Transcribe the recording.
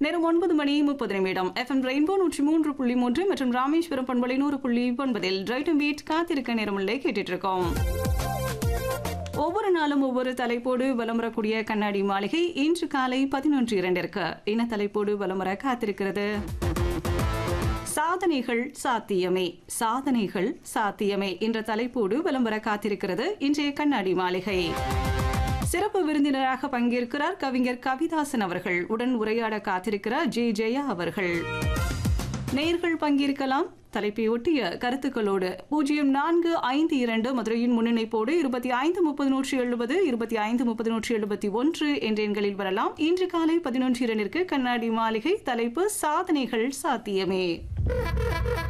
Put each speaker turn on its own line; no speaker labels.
நேரம் ஒன்பது மணி முப்பது நிமிடம் எஃப்எம் ரெயின்போ நூற்றி மூன்று புள்ளி மூன்று மற்றும் ராமேஸ்வரம் பண்பலை நூறு புள்ளி ஒன்பதில் ரைட்டும் பீட் காத்திருக்க நேரமுள்ளே கேட்டுட்டு இருக்கோம் ஒவ்வொரு நாளும் ஒவ்வொரு தலைப்போடு வலம் வரக்கூடிய கண்ணாடி மாளிகை இன்று காலை பதினொன்று இரண்டிற்கு இன தலைப்போடு வலம் வர காத்திருக்கிறது சாதனைகள் சாத்தியமே சாதனைகள் சாத்தியமே என்ற தலைப்போடு வலம் வர காத்திருக்கிறது இன்றைய கண்ணாடி மாளிகை சிறப்பு விருந்தினராக பங்கேற்கிறார் கவிஞர் கவிதாசன் அவர்கள் உடன் உரையாட காத்திருக்கிறார் ஜே ஜெயா அவர்கள் நேயர்கள் பங்கேற்கலாம் தலைப்பை ஒட்டிய கருத்துக்களோடு பூஜ்ஜியம் நான்கு ஐந்து இரண்டு மதுரையின் முன்னிணைப்போடு இருபத்தி ஐந்து முப்பது நூற்றி எழுபது இருபத்தி ஐந்து முப்பது நூற்றி எழுபத்தி ஒன்று என்ற எண்களில் வரலாம் இன்று காலை பதினொன்று இரண்டிற்கு கண்ணாடி மாளிகை தலைப்பு சாதனைகள் சாத்தியமே